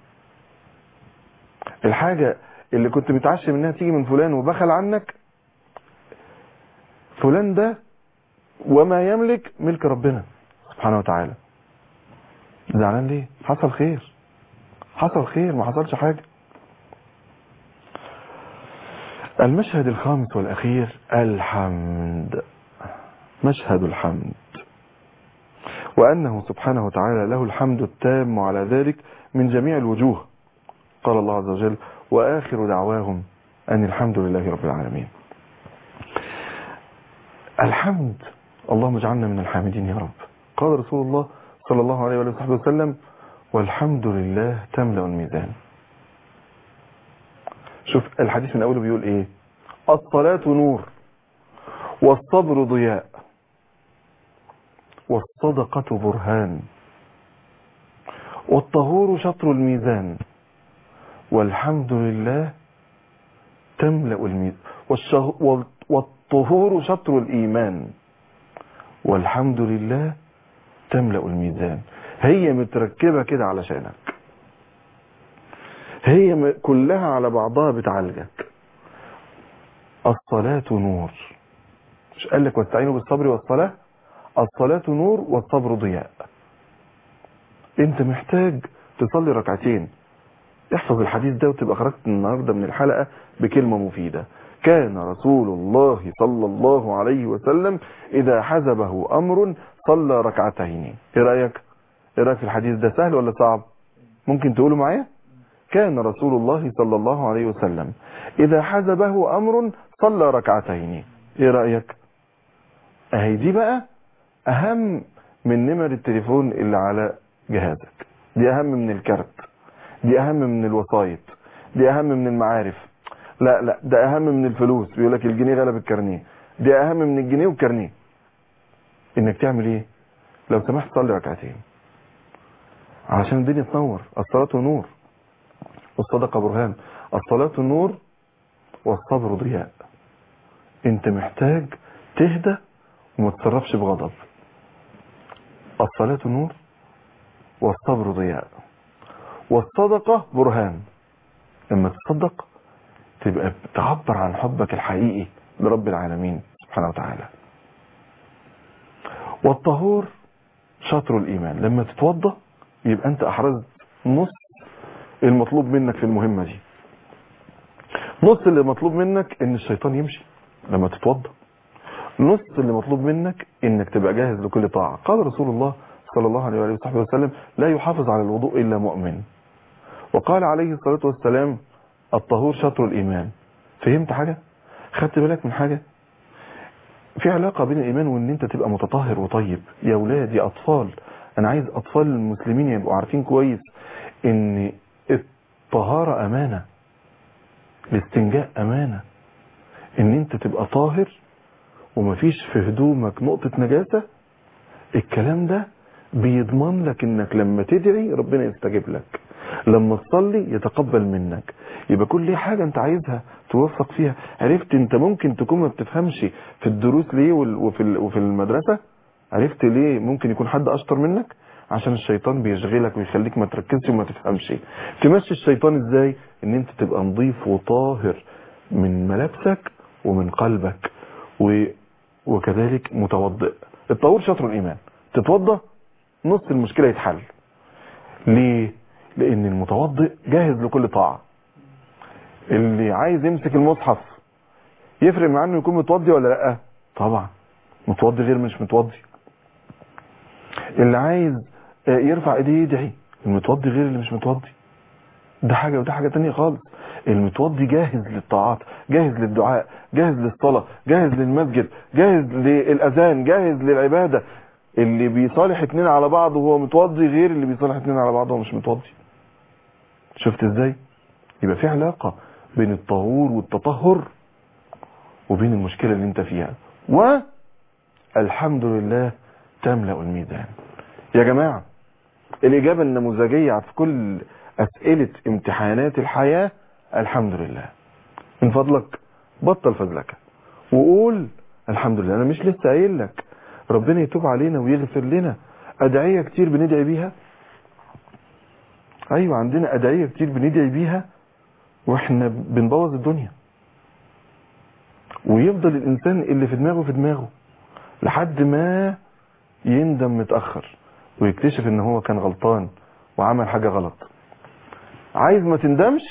الحاجة اللي كنت متعشم انها تيجي من فلان وبخل عنك فلان ده وما يملك ملك ربنا سبحانه وتعالى زعلان ليه حصل خير حصل خير ما حصلش حاجة المشهد الخامس والأخير الحمد مشهد الحمد وأنه سبحانه وتعالى له الحمد التام على ذلك من جميع الوجوه قال الله عز وجل وآخر دعواهم أن الحمد لله رب العالمين الحمد اللهم اجعلنا من الحامدين يا رب قال رسول الله صلى الله عليه وآله وسلم والحمد لله تملأ الميزان شوف الحديث من أوله بيقول إيه الصلاة نور والصبر ضياء والصدقة برهان والطهور شطر الميزان والحمد لله تملأ الميزان والطهور شطر الإيمان والحمد لله تملأ الميزان هي متركبة كده علشانك هي كلها على بعضها بتعالجك الصلاة نور مش قال لك واستعينوا بالصبر والصلاة الصلاة نور والصبر ضياء انت محتاج تصلي ركعتين احفظ الحديث ده وتبقى خرجت النهاردة من الحلقة بكلمة مفيدة كان رسول الله صلى الله عليه وسلم إذا حزبه أمر صلى ركعتين ايه رأيك ايه رأيك في الحديث ده سهل ولا صعب ممكن تقوله معايا كان رسول الله صلى الله عليه وسلم إذا حزبه أمر صلى ركعتين ايه رأيك اهي دي بقى أهم من نمر التليفون اللي على جهازك دي اهم من الكارت دي اهم من الوسايط دي اهم من المعارف لا لا ده اهم من الفلوس بيقول لك الجنيه غلب الكارنيه دي اهم من الجنيه والكارنيه انك تعمل ايه لو سمحت صلي ركعتين عشان الدنيا تنور الصلاة نور والصدقة برهان الصلاة نور والصبر ضياء انت محتاج تهدى وما تتصرفش بغضب الصلاة نور والصبر ضياء والصدقة برهان لما تصدق تبقى بتعبر عن حبك الحقيقي لرب العالمين سبحانه وتعالى والطهور شطر الإيمان لما تتوضى يبقى أنت أحرزت نص المطلوب منك في المهمة دي نص اللي مطلوب منك ان الشيطان يمشي لما تتوضى نص اللي مطلوب منك انك تبقى جاهز لكل طاعة قال رسول الله صلى الله عليه وآله وصحبه وسلم لا يحافظ على الوضوء إلا مؤمن وقال عليه الصلاة والسلام الطهور شطر الإيمان فهمت حاجة خدت بالك من حاجة في علاقة بين الإيمان وإن أنت تبقى متطهر وطيب يا أولاد يا أطفال أنا عايز أطفال المسلمين يبقوا عارفين كويس إن الطهارة أمانة الاستنجاء أمانة إن أنت تبقى طاهر ومفيش في هدومك نقطة نجاسة الكلام ده بيضمن لك انك لما تدعي ربنا يستجيب لك لما تصلي يتقبل منك يبقى كل حاجة انت عايزها توفق فيها عرفت انت ممكن تكون ما بتفهمش في الدروس ليه وفي وفي المدرسة عرفت ليه ممكن يكون حد اشطر منك عشان الشيطان بيشغلك ويخليك ما تركزش وما تفهمش تمشي الشيطان ازاي ان انت تبقى نظيف وطاهر من ملابسك ومن قلبك و... وكذلك متوضئ الطهور شطر الايمان تتوضى نص المشكلة يتحل ليه لان المتوضئ جاهز لكل طاعة اللي عايز يمسك المصحف يفرق معاه انه يكون متوضي ولا لا طبعا متوضي غير مش متوضي اللي عايز يرفع ايديه يدعي المتوضي غير اللي مش متوضي ده حاجة وده حاجة تانية خالص المتوضي جاهز للطاعات جاهز للدعاء جاهز للصلاة جاهز للمسجد جاهز للأذان جاهز للعبادة اللي بيصالح اتنين على بعض وهو متوضي غير اللي بيصالح اتنين على بعض وهو مش متوضي شفت ازاي يبقى في علاقة بين الطهور والتطهر وبين المشكلة اللي انت فيها والحمد لله تملأ الميزان يا جماعة الإجابة النموذجية في كل أسئلة امتحانات الحياة الحمد لله من فضلك بطل فزلكة وقول الحمد لله أنا مش لسه قايل لك ربنا يتوب علينا ويغفر لنا أدعية كتير بندعي بيها أيوة عندنا أدعية كتير بندعي بيها وإحنا بنبوظ الدنيا ويفضل الإنسان اللي في دماغه في دماغه لحد ما يندم متأخر ويكتشف ان هو كان غلطان وعمل حاجة غلط عايز ما تندمش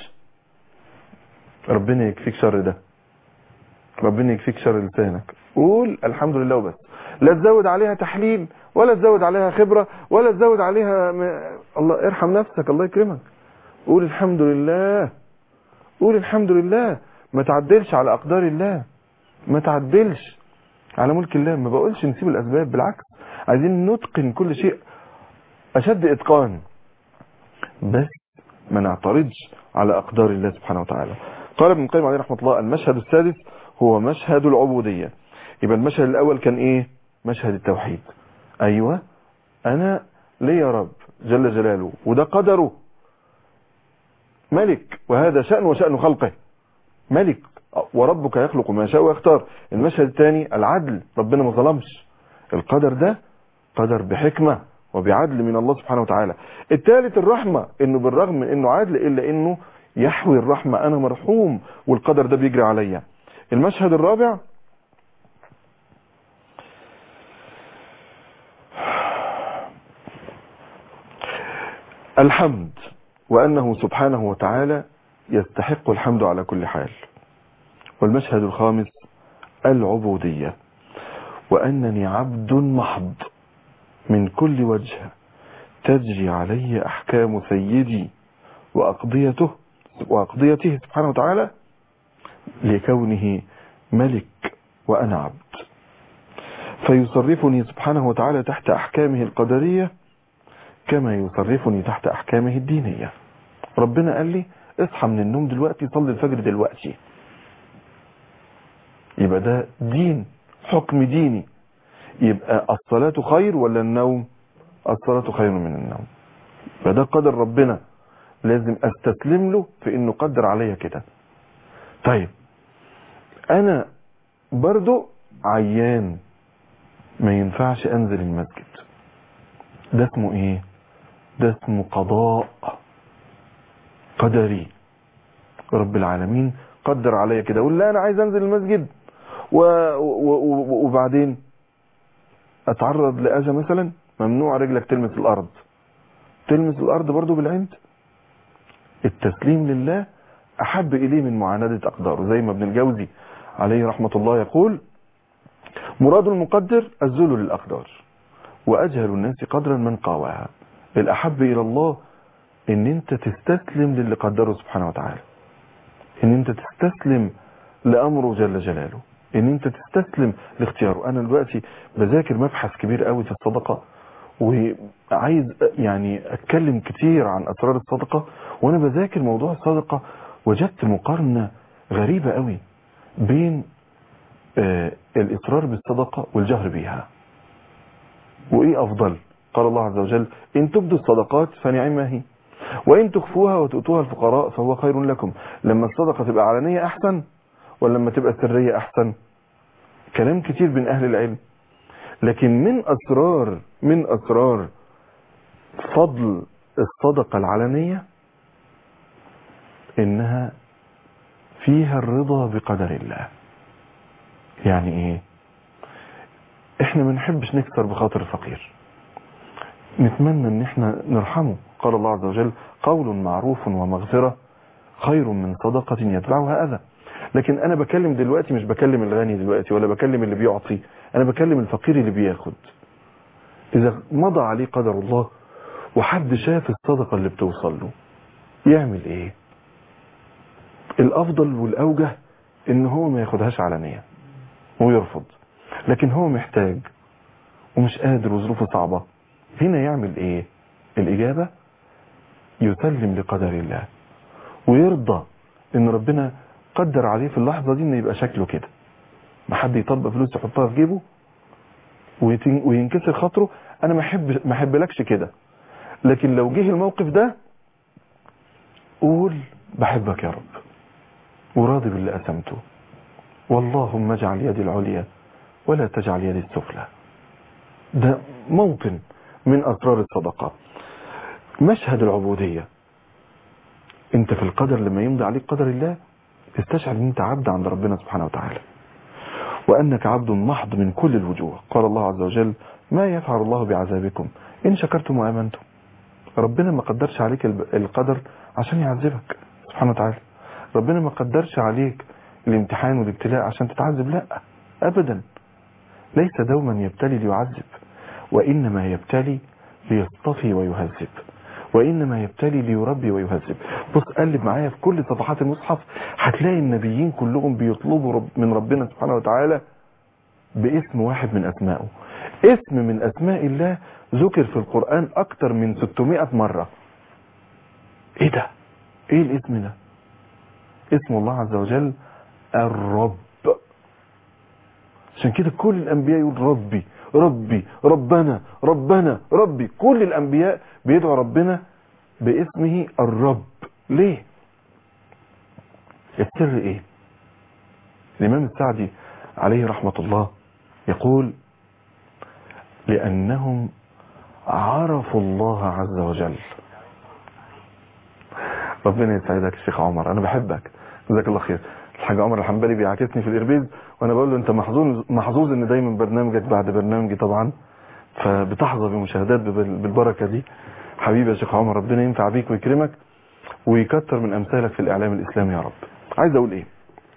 ربنا يكفيك شر ده ربنا يكفيك شر لسانك قول الحمد لله وبس لا تزود عليها تحليل ولا تزود عليها خبرة ولا تزود عليها م... الله ارحم نفسك الله يكرمك قول الحمد لله قول الحمد لله ما تعدلش على أقدار الله ما تعدلش على ملك الله ما بقولش نسيب الأسباب بالعكس عايزين نتقن كل شيء أشد إتقان بس ما نعترضش على أقدار الله سبحانه وتعالى قال ابن القيم عليه رحمة الله المشهد السادس هو مشهد العبودية يبقى المشهد الأول كان إيه مشهد التوحيد أيوة أنا ليه يا رب جل جلاله وده قدره ملك وهذا شأن وشأن خلقه ملك وربك يخلق ما يشاء ويختار المشهد الثاني العدل ربنا ما ظلمش القدر ده قدر بحكمة وبعدل من الله سبحانه وتعالى الثالث الرحمة انه بالرغم من انه عادل الا انه يحوي الرحمة انا مرحوم والقدر ده بيجري عليا المشهد الرابع الحمد وانه سبحانه وتعالى يستحق الحمد على كل حال والمشهد الخامس العبودية وأنني عبد محض من كل وجه تجري علي أحكام سيدي وأقضيته وأقضيته سبحانه وتعالى لكونه ملك وأنا عبد فيصرفني سبحانه وتعالى تحت أحكامه القدرية كما يصرفني تحت أحكامه الدينية ربنا قال لي اصحى من النوم دلوقتي صلي الفجر دلوقتي يبقى ده دين حكم ديني يبقى الصلاة خير ولا النوم الصلاة خير من النوم فده قدر ربنا لازم استسلم له في انه قدر عليا كده طيب انا برضو عيان ما ينفعش انزل المسجد ده اسمه ايه ده اسمه قضاء قدري رب العالمين قدر عليا كده اقول لا انا عايز انزل المسجد و... و... و... وبعدين اتعرض لاذى مثلا ممنوع رجلك تلمس الارض تلمس الارض برضو بالعند التسليم لله احب اليه من معاندة اقداره زي ما ابن الجوزي عليه رحمة الله يقول مراد المقدر الذل للاقدار واجهل الناس قدرا من قاواها الاحب الى الله ان انت تستسلم للي قدره سبحانه وتعالى ان انت تستسلم لامره جل جلاله ان انت تستسلم لاختياره انا دلوقتي بذاكر مبحث كبير قوي في الصدقة وعايز يعني اتكلم كتير عن اسرار الصدقة وانا بذاكر موضوع الصدقة وجدت مقارنة غريبة قوي بين آه الاصرار بالصدقة والجهر بيها وايه افضل قال الله عز وجل ان تبدوا الصدقات فنعما هي وان تخفوها وتؤتوها الفقراء فهو خير لكم لما الصدقة تبقى علنية احسن ولا لما تبقى سرية احسن كلام كتير بين اهل العلم لكن من اسرار من اسرار فضل الصدقة العلنية انها فيها الرضا بقدر الله يعني ايه احنا ما نحبش نكسر بخاطر الفقير نتمنى ان احنا نرحمه قال الله عز وجل قول معروف ومغفرة خير من صدقة يتبعها اذى لكن انا بكلم دلوقتي مش بكلم الغني دلوقتي ولا بكلم اللي بيعطي انا بكلم الفقير اللي بياخد اذا مضى عليه قدر الله وحد شاف الصدقة اللي بتوصل له يعمل ايه الافضل والاوجه ان هو ما ياخدهاش علانية ويرفض لكن هو محتاج ومش قادر وظروفه صعبة هنا يعمل ايه الاجابة يسلم لقدر الله ويرضى ان ربنا قدر عليه في اللحظة دي ان يبقى شكله كده ما حد يطبق فلوس يحطها في جيبه وينكسر خاطره انا ما احب ما احبلكش كده لكن لو جه الموقف ده قول بحبك يا رب وراضي باللي قسمته واللهم اجعل يدي العليا ولا تجعل يدي السفلى ده موطن من اسرار الصدقه مشهد العبوديه انت في القدر لما يمضي عليك قدر الله استشعر ان انت عبد عند ربنا سبحانه وتعالى وانك عبد محض من كل الوجوه قال الله عز وجل ما يفعل الله بعذابكم ان شكرتم وامنتم ربنا ما قدرش عليك القدر عشان يعذبك سبحانه وتعالى ربنا ما قدرش عليك الامتحان والابتلاء عشان تتعذب لا ابدا ليس دوما يبتلي ليعذب وانما يبتلي ليصطفي ويهذب وإنما يبتلي ليربي ويهذب بص قلب معايا في كل صفحات المصحف هتلاقي النبيين كلهم بيطلبوا رب من ربنا سبحانه وتعالى باسم واحد من أسمائه اسم من أسماء الله ذكر في القرآن أكتر من 600 مرة ايه ده ايه الاسم ده اسم الله عز وجل الرب عشان كده كل الأنبياء يقول ربي ربي ربنا ربنا ربي كل الأنبياء بيدعو ربنا باسمه الرب ليه السر ايه الإمام السعدي عليه رحمة الله يقول لأنهم عرفوا الله عز وجل ربنا يسعدك الشيخ عمر أنا بحبك جزاك الله خير الحاج عمر الحنبلي بيعاكسني في الإربيز وانا بقول له انت محظوظ محظوظ ان دايما برنامجك بعد برنامجي طبعا فبتحظى بمشاهدات بالبركه دي حبيبي يا شيخ عمر ربنا ينفع بيك ويكرمك ويكتر من امثالك في الاعلام الاسلامي يا رب عايز اقول ايه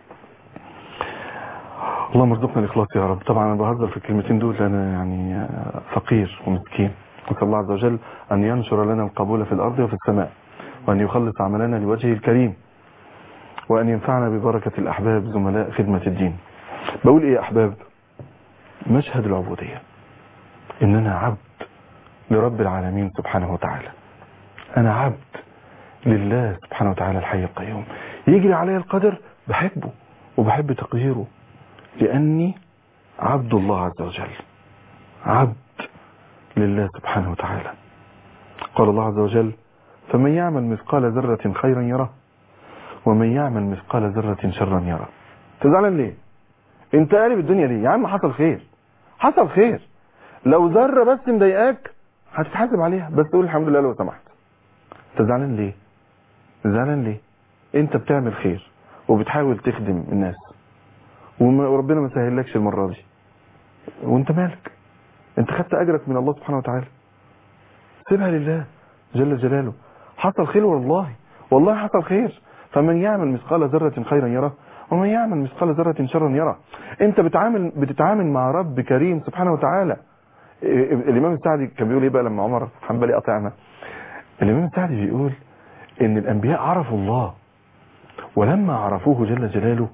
اللهم ارزقنا الاخلاص يا رب طبعا انا بهزر في الكلمتين دول انا يعني فقير ومسكين نسال الله عز وجل ان ينشر لنا القبول في الارض وفي السماء وان يخلص عملنا لوجهه الكريم وان ينفعنا ببركه الاحباب زملاء خدمه الدين بقول ايه يا احباب مشهد العبودية ان انا عبد لرب العالمين سبحانه وتعالى أنا عبد لله سبحانه وتعالى الحي القيوم يجري علي القدر بحبه وبحب تقديره لأني عبد الله عز وجل عبد لله سبحانه وتعالى قال الله عز وجل فمن يعمل مثقال ذرة خيرا يره ومن يعمل مثقال ذرة شرا يره تزعلان ليه انت قالب الدنيا ليه يا عم حصل خير حصل خير لو ذرة بس مضايقاك هتتحاسب عليها بس تقول الحمد لله لو سمحت تزعلان ليه زعلان ليه انت بتعمل خير وبتحاول تخدم الناس وربنا ما سهلكش المرة دي وانت مالك انت خدت اجرك من الله سبحانه وتعالى سيبها لله جل جلاله حصل خير والله والله حصل خير فمن يعمل مثقال ذرة خيرا يره ومن يعمل مثقال ذرة شرا يره انت بتعامل بتتعامل مع رب كريم سبحانه وتعالى الامام السعدي كان بيقول ايه بقى لما عمر حنبلي قطعنا الامام السعدي بيقول ان الانبياء عرفوا الله ولما عرفوه جل جلاله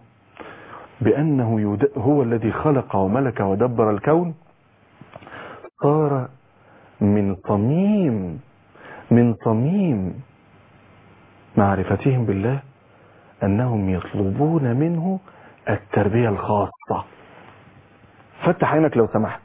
بانه يد... هو الذي خلق وملك ودبر الكون صار من صميم من صميم معرفتهم بالله انهم يطلبون منه التربية الخاصة فتح عينك لو سمحت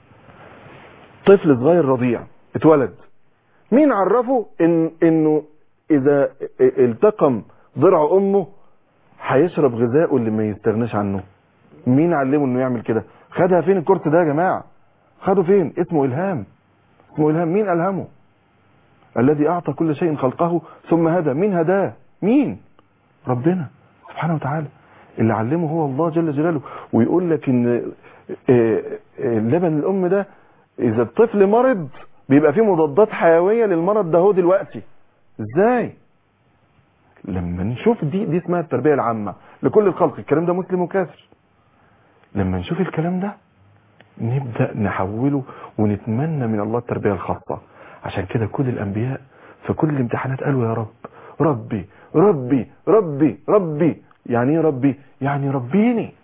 طفل صغير رضيع اتولد مين عرفه إن انه اذا التقم ضرع امه هيشرب غذائه اللي ما يستغناش عنه مين علمه انه يعمل كده خدها فين الكورس ده يا جماعة خده فين اسمه الهام اسمه الهام مين الهمه الذي اعطى كل شيء خلقه ثم هدى مين هداه مين ربنا سبحانه وتعالى اللي علمه هو الله جل جلاله ويقول لك ان لبن الام ده اذا الطفل مرض بيبقى فيه مضادات حيوية للمرض ده هو دلوقتي ازاي لما نشوف دي دي اسمها التربية العامة لكل الخلق الكلام ده مسلم وكافر لما نشوف الكلام ده نبدأ نحوله ونتمنى من الله التربية الخاصة عشان كده كل الانبياء في كل الامتحانات قالوا يا رب ربي ربي ربي ربي يعني ايه ربي يعني ربيني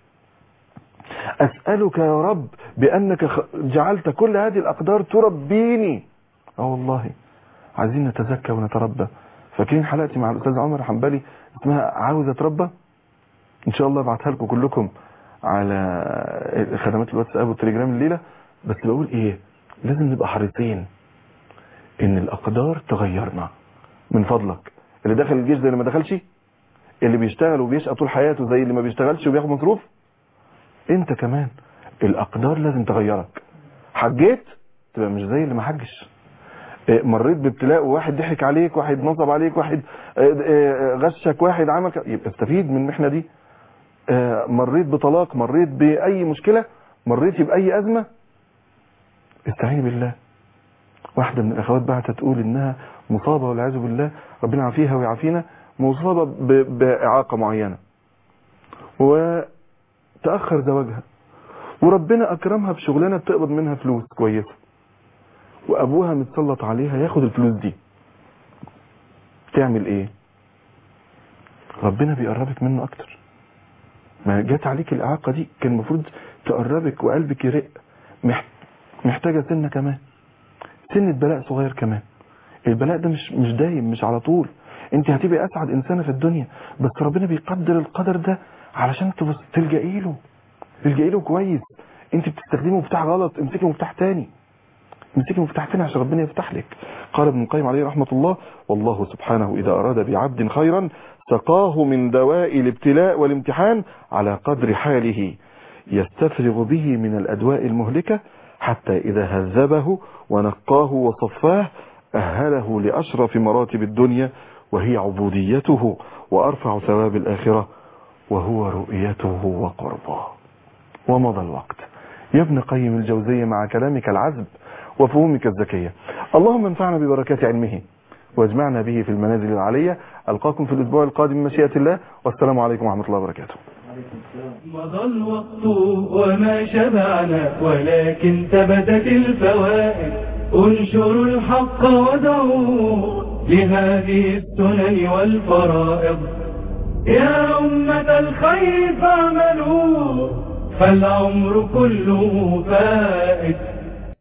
أسألك يا رب بأنك جعلت كل هذه الأقدار تربيني اه والله عايزين نتزكى ونتربى فاكرين حلقتي مع الأستاذ عمر حنبلي اسمها عاوز أتربى إن شاء الله ابعتها لكم كلكم على خدمات الواتساب والتليجرام الليلة بس بقول إيه لازم نبقى حريصين إن الأقدار تغيرنا من فضلك اللي دخل الجيش زي اللي ما دخلش اللي بيشتغل وبيشقى طول حياته زي اللي ما بيشتغلش وبياخد مصروف انت كمان الاقدار لازم تغيرك حجيت تبقى مش زي اللي ما حجش مريت بابتلاء وواحد ضحك عليك واحد نصب عليك واحد غشك واحد عمل يبقى استفيد من المحنه دي مريت بطلاق مريت باي مشكله مريت باي ازمه استعين بالله واحده من الاخوات بعتت تقول انها مصابه والعياذ بالله ربنا يعافيها ويعافينا مصابه باعاقه معينه وتاخر زواجها وربنا اكرمها بشغلانه بتقبض منها فلوس كويسه وابوها متسلط عليها ياخد الفلوس دي تعمل ايه ربنا بيقربك منه اكتر ما جات عليك الاعاقه دي كان المفروض تقربك وقلبك يرق محتاجه سنه كمان سنه بلاء صغير كمان البلاء ده مش مش دايم مش على طول انت هتبقى اسعد انسانه في الدنيا بس ربنا بيقدر القدر ده علشان تلجئي له تلجئي له كويس انت بتستخدمي مفتاح غلط امسكي مفتاح تاني امسكي مفتاح تاني عشان ربنا يفتح لك قال ابن القيم عليه رحمه الله والله سبحانه اذا اراد بعبد خيرا سقاه من دواء الابتلاء والامتحان على قدر حاله يستفرغ به من الادواء المهلكه حتى اذا هذبه ونقاه وصفاه أهله لأشرف مراتب الدنيا وهي عبوديته وأرفع ثواب الآخرة وهو رؤيته وقربه ومضى الوقت يا ابن قيم الجوزية مع كلامك العذب وفهومك الذكية اللهم انفعنا ببركات علمه واجمعنا به في المنازل العالية ألقاكم في الأسبوع القادم مشيئة الله والسلام عليكم ورحمة الله وبركاته مضى الوقت وما شبعنا ولكن ثبتت الفوائد انشروا الحق ودعوا لهذه السنن والفرائض يا أمة الخير فاعملوا فالعمر كله فائد